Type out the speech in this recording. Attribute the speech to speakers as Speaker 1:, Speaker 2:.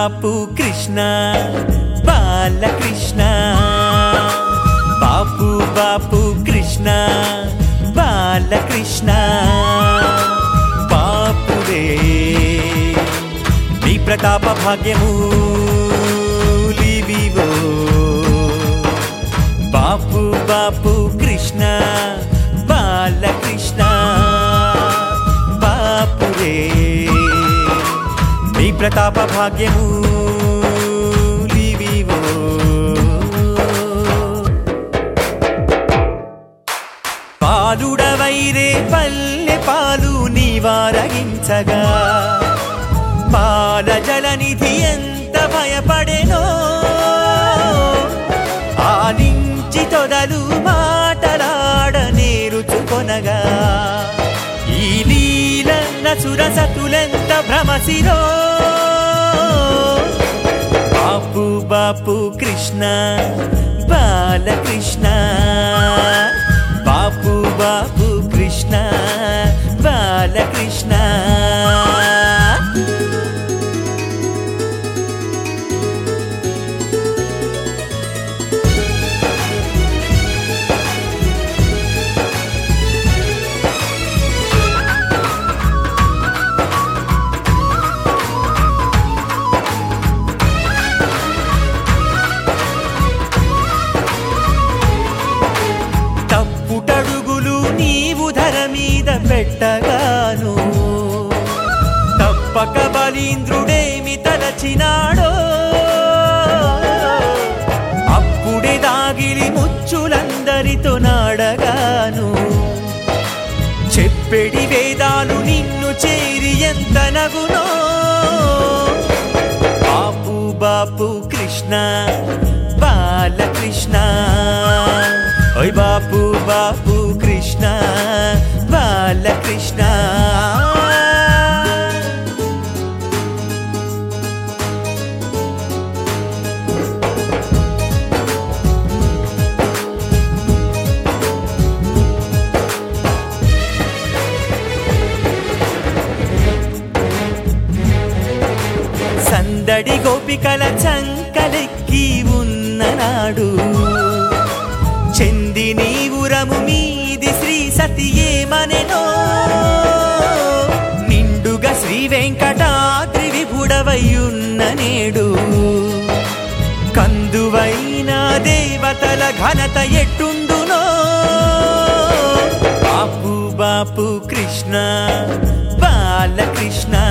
Speaker 1: బాపు కృష్ణ బాలకృష్ణ బాపు బాపు కృష్ణ బాలకృష్ణ బాపురే నీ ప్రతాప భాగ్యము లివివో బాపు బాపు కృష్ణ బాలకృష్ణ బాపురే నీ ప్రతాప భాగ్యము లివివో పాలుడవైరే పల్లె పాలు నీవారగించగా పాల జలనిధి ఎంత భయపడెనో ఆలించి తొదలు మాటలాడ నేరుచుకొనగా ఈ లీల నసురసతులెంత భ్రమసిరో బాపు బాపు కృష్ణ బాలకృష్ణ బాపు బాపు కృష్ణ బాలకృష్ణ తప్పుటడుగులు నీవు ధర మీద పెట్టగాను తప్పక బలీంద్రుడేమి తలచినాడో అప్పుడే దాగిలి ముచ్చులందరితో నాడగాను చెప్పెడి వేదాలు నిన్ను చేరి ఎంత నగునో బాపు బాపు కృష్ణ బాలకృష్ణ ఓయ్ బాపు బాపు కృష్ణ బాలకృష్ణ సందడి గోపికల చంకలెక్కి ఉన్ననాడు చెందిని ఉరము మీది శ్రీ సతి ఏమనెనో నిండుగా శ్రీ వెంకటాద్రి విభుడవయ్యున్న నేడు కందువైన దేవతల ఘనత ఎట్టుండునో బాపు బాపు కృష్ణ బాలకృష్ణ